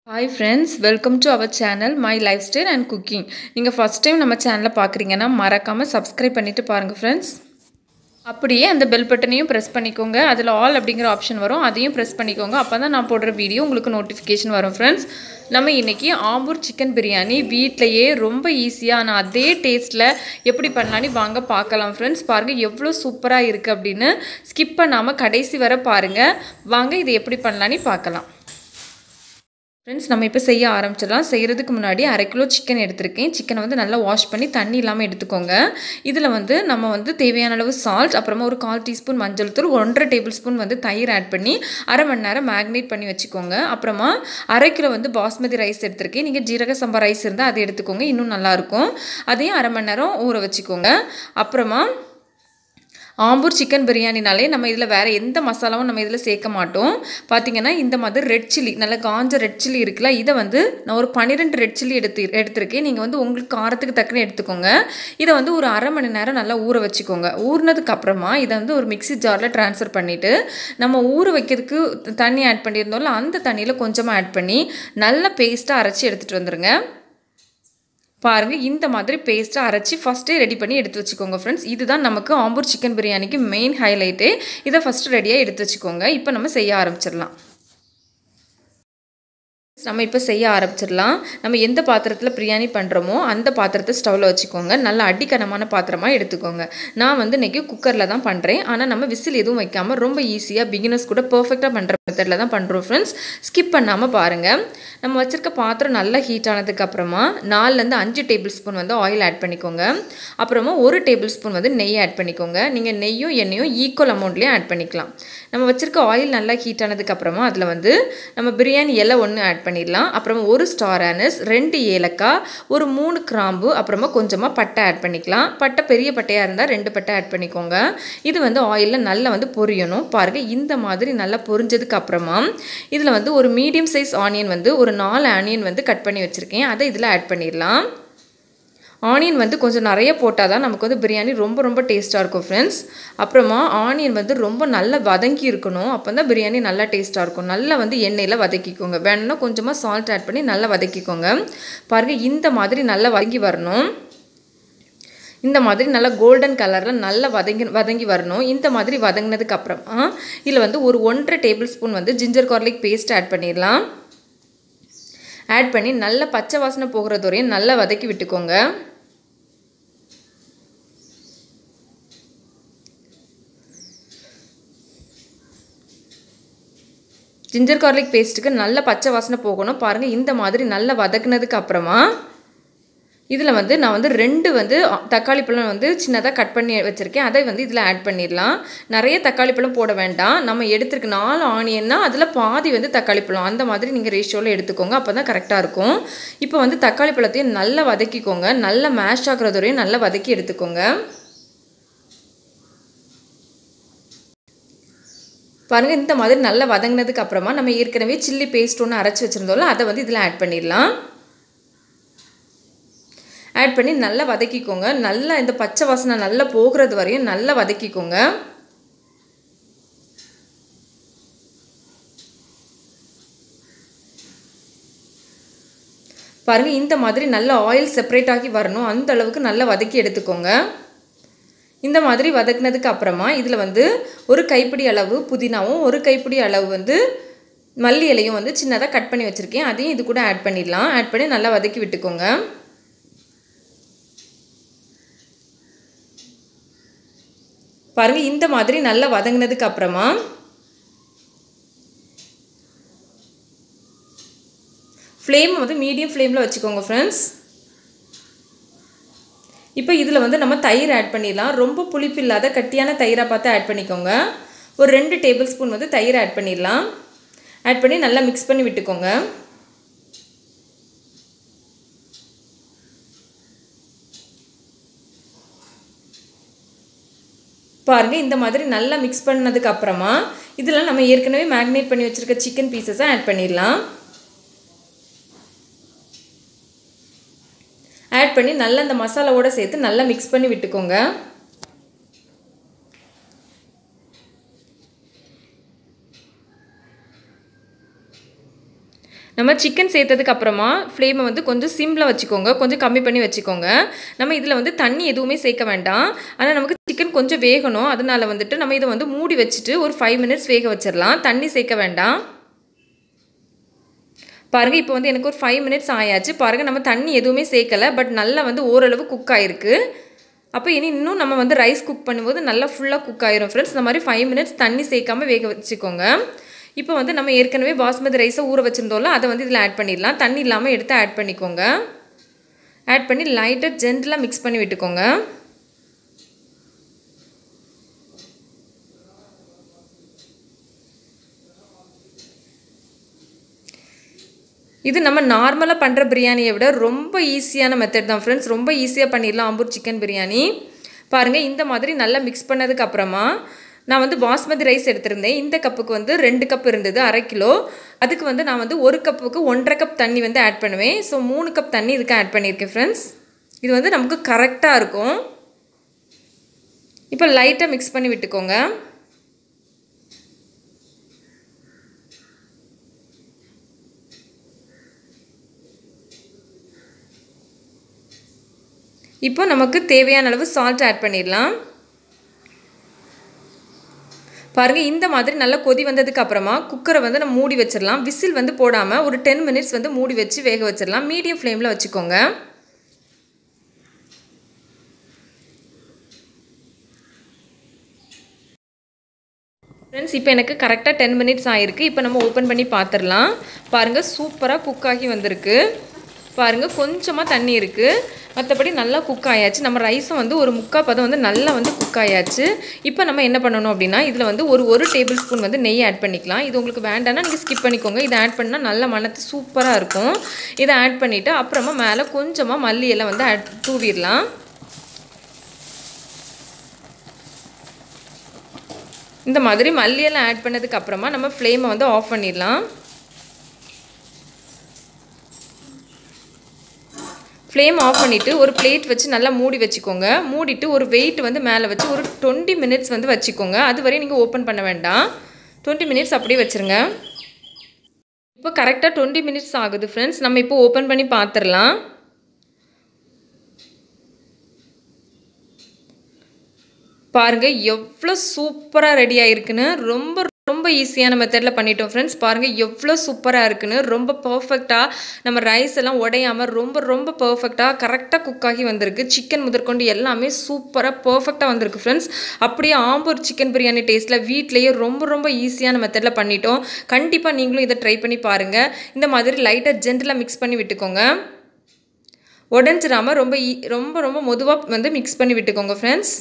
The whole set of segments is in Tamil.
hi friends welcome to our channel my lifestyle and cooking நீங்கள் ஃபஸ்ட் டைம் நம்ம சேனலை பார்க்குறீங்கன்னா மறக்காமல் சப்ஸ்கிரைப் பண்ணிவிட்டு பாருங்கள் ஃப்ரெண்ட்ஸ் அப்படியே அந்த பெல் பட்டனையும் ப்ரெஸ் பண்ணிக்கோங்க அதில் ஆல் அப்படிங்கிற ஆப்ஷன் வரும் அதையும் ப்ரெஸ் பண்ணிக்கோங்க அப்போ தான் நான் போடுற வீடியோ உங்களுக்கு நோட்டிஃபிகேஷன் வரும் ஃப்ரெண்ட்ஸ் நம்ம இன்றைக்கி ஆம்பூர் சிக்கன் பிரியாணி வீட்டிலையே ரொம்ப ஈஸியாக ஆனால் அதே டேஸ்ட்டில் எப்படி பண்ணலான்னு வாங்க பார்க்கலாம் ஃப்ரெண்ட்ஸ் பாருங்கள் எவ்வளோ சூப்பராக இருக்குது அப்படின்னு ஸ்கிப் பண்ணாமல் கடைசி வரை பாருங்கள் வாங்க இது எப்படி பண்ணலான்னு பார்க்கலாம் ஃப்ரெண்ட்ஸ் நம்ம இப்போ செய்ய ஆரம்பிச்சிடலாம் செய்கிறதுக்கு முன்னாடி அரை கிலோ சிக்கன் எடுத்திருக்கேன் சிக்கனை வந்து நல்லா வாஷ் பண்ணி தண்ணி இல்லாமல் எடுத்துக்கோங்க இதில் வந்து நம்ம வந்து தேவையான அளவு சால்ட் அப்புறமா ஒரு கால் டீஸ்பூன் மஞ்சள் தூள் ஒன்றரை டேபிள் ஸ்பூன் வந்து தயிர் ஆட் பண்ணி அரை மணி நேரம் மேக்னேட் பண்ணி வச்சுக்கோங்க அப்புறமா அரை கிலோ வந்து பாஸ்மதி ரைஸ் எடுத்திருக்கேன் நீங்கள் ஜீரக சம்பா ரைஸ் இருந்தால் அதை எடுத்துக்கோங்க இன்னும் நல்லாயிருக்கும் அதையும் அரை மணி நேரம் ஊற வச்சுக்கோங்க அப்புறமா ஆம்பூர் சிக்கன் பிரியாணினாலே நம்ம இதில் வேறு எந்த மசாலாவும் நம்ம இதில் சேர்க்க மாட்டோம் பார்த்திங்கன்னா இந்த மாதிரி ரெட் சில்லி நல்ல காஞ்ச ரெட் சில்லி இருக்குல்ல இதை வந்து நான் ஒரு பன்னிரெண்டு ரெட் சில்லி எடுத்து எடுத்திருக்கேன் நீங்கள் வந்து உங்களுக்கு காரத்துக்கு தக்கன எடுத்துக்கோங்க இதை வந்து ஒரு அரை மணி நேரம் நல்லா ஊற வச்சுக்கோங்க ஊறினதுக்கு அப்புறமா இதை வந்து ஒரு மிக்சி ஜாரில் ட்ரான்ஸ்ஃபர் பண்ணிவிட்டு நம்ம ஊற வைக்கிறதுக்கு தண்ணி ஆட் பண்ணியிருந்தோம்ல அந்த தண்ணியில் கொஞ்சமாக ஆட் பண்ணி நல்லா பேஸ்ட்டாக அரைச்சி எடுத்துகிட்டு வந்துடுங்க பாருங்கள் இந்த மாதிரி பேஸ்ட்டாக அரைச்சி ஃபஸ்ட்டே ரெடி பண்ணி எடுத்து வச்சுக்கோங்க ஃப்ரெண்ட்ஸ் இதுதான் நமக்கு ஆம்பூர் சிக்கன் பிரியாணிக்கு மெயின் ஹைலைட்டு இதை ஃபஸ்ட்டு ரெடியாக எடுத்து வச்சுக்கோங்க இப்போ நம்ம செய்ய ஆரம்பிச்சிடலாம் நம்ம இப்போ செய்ய ஆரம்பிச்சிடலாம் நம்ம எந்த பாத்திரத்தில் பிரியாணி பண்ணுறோமோ அந்த பாத்திரத்தை ஸ்டவ்வில் வச்சுக்கோங்க நல்ல அடிக்கனமான பாத்திரமாக எடுத்துக்கோங்க நான் வந்து இன்றைக்கி குக்கரில் தான் பண்ணுறேன் ஆனால் நம்ம விசில் எதுவும் வைக்காமல் ரொம்ப ஈஸியாக பிகினர்ஸ் கூட பர்ஃபெக்டாக பண்ணுற மெத்தடில் தான் பண்ணுறோம் ஃப்ரெண்ட்ஸ் ஸ்கிப் பண்ணாமல் பாருங்கள் நம்ம வச்சுருக்க பாத்திரம் நல்லா ஹீட் ஆனதுக்கப்புறமா நாலுலேருந்து அஞ்சு டேபிள் ஸ்பூன் வந்து ஆயில் ஆட் பண்ணிக்கோங்க அப்புறமா ஒரு டேபிள் ஸ்பூன் வந்து நெய் ஆட் பண்ணிக்கோங்க நீங்கள் நெய்யும் எண்ணெயும் ஈக்குவல் அமௌண்ட்லேயும் ஆட் பண்ணிக்கலாம் நம்ம வச்சுருக்க ஆயில் நல்லா ஹீட் ஆனதுக்கப்புறமா அதில் வந்து நம்ம பிரியாணி இலை ஒன்று ஆட் பண்ணிடலாம் அப்புறமா ஒரு ஸ்டார் ஆனஸ் ரெண்டு ஏலக்காய் ஒரு மூணு கிராம்பு அப்புறமா கொஞ்சமாக பட்டை ஆட் பண்ணிக்கலாம் பட்டை பெரிய பட்டையாக இருந்தால் ரெண்டு பட்டை ஆட் பண்ணிக்கோங்க இது வந்து ஆயிலில் நல்லா வந்து பொரியணும் பாருங்கள் இந்த மாதிரி நல்லா பொரிஞ்சதுக்கு அப்புறமா இதில் வந்து ஒரு மீடியம் சைஸ் ஆனியன் வந்து ஒரு நாலு ஆனியன் வந்து கட் பண்ணி வச்சுருக்கேன் அதை இதில் ஆட் பண்ணிடலாம் ஆனியன் வந்து கொஞ்சம் நிறைய போட்டால் தான் நமக்கு வந்து பிரியாணி ரொம்ப ரொம்ப டேஸ்ட்டாக இருக்கும் ஃப்ரெண்ட்ஸ் அப்புறமா ஆனியன் வந்து ரொம்ப நல்லா வதங்கி இருக்கணும் அப்போ தான் பிரியாணி நல்லா டேஸ்ட்டாக இருக்கும் நல்லா வந்து எண்ணெயில் வதக்கிக்கோங்க வேணும்னா கொஞ்சமாக சால்ட் ஆட் பண்ணி நல்லா வதக்கிக்கோங்க பாருங்கள் இந்த மாதிரி நல்லா வதங்கி வரணும் இந்த மாதிரி நல்லா கோல்டன் கலரில் நல்லா வதங்கி வதங்கி வரணும் இந்த மாதிரி வதங்கினதுக்கு அப்புறமா இதில் வந்து ஒரு ஒன்றரை டேபிள் ஸ்பூன் வந்து ஜிஞ்சர் கார்லிக் பேஸ்ட் ஆட் பண்ணிடலாம் ஆட் பண்ணி நல்லா பச்சை வாசனை போகிறது வரையும் நல்லா வதக்கி விட்டுக்கோங்க ஜிஞ்சர் கார்லிக் பேஸ்ட்டுக்கு நல்ல பச்சை வாசனை போகணும் பாருங்கள் இந்த மாதிரி நல்லா வதக்குனதுக்கு அப்புறமா இதில் வந்து நான் வந்து ரெண்டு வந்து தக்காளி பழம் வந்து சின்னதாக கட் பண்ணி வச்சுருக்கேன் அதை வந்து இதில் ஆட் பண்ணிடலாம் நிறைய தக்காளி பழம் போட வேண்டாம் நம்ம எடுத்துருக்க நாலு ஆனியன்னா அதில் பாதி வந்து தக்காளி பழம் அந்த மாதிரி நீங்கள் ரேஷியோவில் எடுத்துக்கோங்க அப்போ தான் கரெக்டாக இருக்கும் இப்போ வந்து தக்காளி பழத்தையும் நல்லா வதக்கிக்கோங்க நல்லா மேஷ் ஆகுறது வரையும் நல்லா வதக்கி எடுத்துக்கோங்க பாருங்கள் இந்த மாதிரி நல்லா வதங்கினதுக்கு அப்புறமா நம்ம ஏற்கனவே சில்லி பேஸ்ட் ஒன்று அரைச்சி வச்சுருந்தோம்ல அதை வந்து இதில் ஆட் பண்ணிடலாம் ஆட் பண்ணி நல்லா வதக்கிக்கோங்க நல்லா இந்த பச்சை வாசனை நல்லா போகிறது வரையும் நல்லா வதக்கிக்கோங்க பாருங்கள் இந்த மாதிரி நல்லா ஆயில் செப்பரேட் ஆகி வரணும் அந்த அளவுக்கு நல்லா வதக்கி எடுத்துக்கோங்க இந்த மாதிரி வதக்குனதுக்கு அப்புறமா இதில் வந்து ஒரு கைப்பிடி அளவு புதினாவும் ஒரு கைப்பிடி அளவு வந்து மல்லி இலையும் வந்து சின்னதாக கட் பண்ணி வச்சுருக்கேன் அதையும் இது கூட ஆட் பண்ணிடலாம் ஆட் பண்ணி நல்லா வதக்கி விட்டுக்கோங்க பாருங்கள் இந்த மாதிரி நல்லா வதங்கினதுக்கு அப்புறமா ஃப்ளேம் வந்து மீடியம் ஃப்ளேமில் வச்சுக்கோங்க ஃப்ரெண்ட்ஸ் இப்போ இதில் வந்து நம்ம தயிர் ஆட் பண்ணிடலாம் ரொம்ப புளிப்பு இல்லாத கட்டியான தயிராக பார்த்து ஆட் பண்ணிக்கோங்க ஒரு ரெண்டு டேபிள் ஸ்பூன் வந்து தயிர் ஆட் பண்ணிடலாம் ஆட் பண்ணி நல்லா மிக்ஸ் பண்ணி விட்டுக்கோங்க பாருங்கள் இந்த மாதிரி நல்லா மிக்ஸ் பண்ணதுக்கு அப்புறமா இதில் நம்ம ஏற்கனவே மேக்னேட் பண்ணி வச்சுருக்க சிக்கன் பீசஸை ஆட் பண்ணிடலாம் ஆட் பண்ணி நல்லா அந்த மசாலாவோடு சேர்த்து நல்லா மிக்ஸ் பண்ணி விட்டுக்கோங்க நம்ம சிக்கன் சேர்த்ததுக்கு அப்புறமா ஃப்ளேமை வந்து கொஞ்சம் சிம்மில் வச்சுக்கோங்க கொஞ்சம் கம்மி பண்ணி வச்சுக்கோங்க நம்ம இதில் வந்து தண்ணி எதுவுமே சேர்க்க வேண்டாம் ஆனால் நமக்கு சிக்கன் கொஞ்சம் வேகணும் அதனால வந்துட்டு நம்ம இதை வந்து மூடி வச்சுட்டு ஒரு ஃபைவ் மினிட்ஸ் வேக வச்சிடலாம் தண்ணி சேர்க்க வேண்டாம் பாருங்கள் இப்போ வந்து எனக்கு ஒரு ஃபைவ் மினிட்ஸ் ஆயாச்சு பாருங்கள் நம்ம தண்ணி எதுவுமே சேர்க்கலை பட் நல்லா வந்து ஓரளவு குக் ஆகிருக்கு அப்போ இனி இன்னும் நம்ம வந்து ரைஸ் குக் பண்ணும்போது நல்லா ஃபுல்லாக குக் ஆயிரும் ஃப்ரெண்ட்ஸ் இந்த மாதிரி ஃபைவ் மினிட்ஸ் தண்ணி சேர்க்காம வேக வச்சுக்கோங்க இப்போ வந்து நம்ம ஏற்கனவே பாஸ்மதி ரைஸை ஊற வச்சுருந்தோம்ல அதை வந்து இதில் ஆட் பண்ணிடலாம் தண்ணி இல்லாமல் எடுத்து ஆட் பண்ணிக்கோங்க ஆட் பண்ணி லைட்டாக ஜென்டலாக மிக்ஸ் பண்ணி விட்டுக்கோங்க இது நம்ம நார்மலாக பண்ணுற பிரியாணியை விட ரொம்ப ஈஸியான மெத்தட் தான் ஃப்ரெண்ட்ஸ் ரொம்ப ஈஸியாக பண்ணிடலாம் ஆம்பூர் சிக்கன் பிரியாணி பாருங்கள் இந்த மாதிரி நல்லா மிக்ஸ் பண்ணதுக்கு அப்புறமா நான் வந்து பாஸ்மதி ரைஸ் எடுத்திருந்தேன் இந்த கப்புக்கு வந்து ரெண்டு கப் இருந்தது அரை கிலோ அதுக்கு வந்து நான் வந்து ஒரு கப்புக்கு ஒன்றரை கப் தண்ணி வந்து ஆட் பண்ணுவேன் ஸோ மூணு கப் தண்ணி இதுக்கு ஆட் பண்ணியிருக்கேன் ஃப்ரெண்ட்ஸ் இது வந்து நமக்கு கரெக்டாக இருக்கும் இப்போ லைட்டாக மிக்ஸ் பண்ணி விட்டுக்கோங்க இப்போ நமக்கு தேவையான அளவு சால்ட் ஆட் பண்ணிடலாம் பாருங்கள் இந்த மாதிரி நல்லா கொதி வந்ததுக்கு அப்புறமா குக்கரை வந்து நம்ம மூடி வச்சிடலாம் விசில் வந்து போடாமல் ஒரு டென் மினிட்ஸ் வந்து மூடி வச்சு வேக வச்சிடலாம் மீடியம் ஃப்ளேமில் வச்சுக்கோங்க ஃப்ரெண்ட்ஸ் இப்போ எனக்கு கரெக்டாக டென் மினிட்ஸ் ஆகிருக்கு இப்போ நம்ம ஓப்பன் பண்ணி பார்த்துடலாம் பாருங்கள் சூப்பராக குக் ஆகி வந்திருக்கு பாருங்கள் கொஞ்சமாக தண்ணி இருக்குது மற்றபடி நல்லா குக் ஆயாச்சு நம்ம ரைஸும் வந்து ஒரு முக்கால் பதம் வந்து நல்லா வந்து குக் ஆயாச்சு இப்போ நம்ம என்ன பண்ணணும் அப்படின்னா இதில் வந்து ஒரு ஒரு டேபிள் ஸ்பூன் வந்து நெய் ஆட் பண்ணிக்கலாம் இது உங்களுக்கு வேண்டாம்னா நீங்கள் ஸ்கிப் பண்ணிக்கோங்க இதை ஆட் பண்ணால் நல்ல மணத்து சூப்பராக இருக்கும் இதை ஆட் பண்ணிவிட்டு அப்புறமா மேலே கொஞ்சமாக மல்லி எல்லாம் வந்து ஆட் தூவிடலாம் இந்த மாதிரி மல்லியெல்லாம் ஆட் பண்ணதுக்கு அப்புறமா நம்ம ஃப்ளேமை வந்து ஆஃப் பண்ணிடலாம் ஃப்ளேம் ஆஃப் பண்ணிவிட்டு ஒரு பிளேட் வச்சு நல்லா மூடி வச்சுக்கோங்க மூடிட்டு ஒரு வெயிட் வந்து மேலே வச்சு ஒரு டுவெண்ட்டி மினிட்ஸ் வந்து வச்சுக்கோங்க அது வரையும் நீங்கள் ஓப்பன் பண்ண வேண்டாம் டுவெண்ட்டி மினிட்ஸ் அப்படியே வச்சுருங்க இப்போ கரெக்டாக டுவெண்ட்டி மினிட்ஸ் ஆகுது ஃப்ரெண்ட்ஸ் நம்ம இப்போ ஓப்பன் பண்ணி பார்த்துடலாம் பாருங்கள் எவ்வளோ சூப்பராக ரெடி ஆகிருக்குன்னு ரொம்ப ரொம்ப ஈஸியான மெத்தடில் பண்ணிட்டோம் ஃப்ரெண்ட்ஸ் பாருங்கள் எவ்வளோ சூப்பராக இருக்குன்னு ரொம்ப பர்ஃபெக்டாக நம்ம ரைஸ் எல்லாம் உடையாமல் ரொம்ப ரொம்ப பர்ஃபெக்டாக கரெக்டாக குக் ஆகி வந்திருக்கு சிக்கன் முதற்கொண்டு எல்லாமே சூப்பராக பர்ஃபெக்டாக வந்திருக்கு ஃப்ரெண்ட்ஸ் அப்படியே ஆம்பூர் சிக்கன் பிரியாணி டேஸ்ட்டில் வீட்லேயே ரொம்ப ரொம்ப ஈஸியான மெத்தடில் பண்ணிட்டோம் கண்டிப்பாக நீங்களும் இதை ட்ரை பண்ணி பாருங்கள் இந்த மாதிரி லைட்டாக ஜென்டலாக மிக்ஸ் பண்ணி விட்டுக்கோங்க உடஞ்சிடாமல் ரொம்ப ஈ ரொம்ப ரொம்ப மெதுவாக வந்து மிக்ஸ் பண்ணி விட்டுக்கோங்க ஃப்ரெண்ட்ஸ்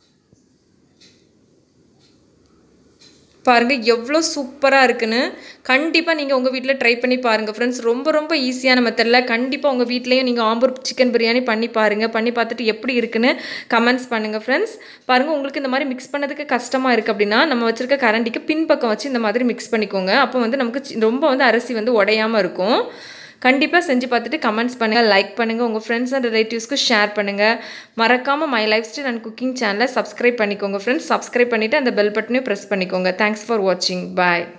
பாருங்கள் எவ்வளோ சூப்பராக இருக்குன்னு கண்டிப்பாக நீங்கள் உங்கள் வீட்டில் ட்ரை பண்ணி பாருங்கள் ஃப்ரெண்ட்ஸ் ரொம்ப ரொம்ப ஈஸியான மெத்தடில் கண்டிப்பாக உங்கள் வீட்லேயும் நீங்கள் ஆம்பூர் சிக்கன் பிரியாணி பண்ணி பாருங்கள் பண்ணி பார்த்துட்டு எப்படி இருக்குன்னு கமெண்ட்ஸ் பண்ணுங்கள் ஃப்ரெண்ட்ஸ் பாருங்கள் உங்களுக்கு இந்த மாதிரி மிக்ஸ் பண்ணதுக்கு கஷ்டமாக இருக்குது அப்படின்னா நம்ம வச்சுருக்க கரண்டிக்கு பின்பக்கம் வச்சு இந்த மாதிரி மிக்ஸ் பண்ணிக்கோங்க அப்போ வந்து நமக்கு ரொம்ப வந்து அரிசி வந்து உடையாமல் இருக்கும் கண்டிப்பாக செஞ்சு பார்த்துட்டு கமெண்ட்ஸ் பண்ணுங்கள் லைக் பண்ணுங்கள் உங்கள் ஃப்ரெண்ட்ஸ் அண்ட் ரிலேட்டிவ்ஸ்க்கு ஷேர் பண்ணுங்கள் மறக்காமல் my lifestyle and cooking சேனலை சப்ஸ்கிரைப் பண்ணிக்கோங்க ஃப்ரெண்ட்ஸ் சப்ஸ்கிரைப் பண்ணிவிட்டு அந்த பெல் பட்டனையும் ப்ரெஸ் பண்ணிக்கோங்க தேங்க்ஸ் ஃபார் வாட்சிங் பாய்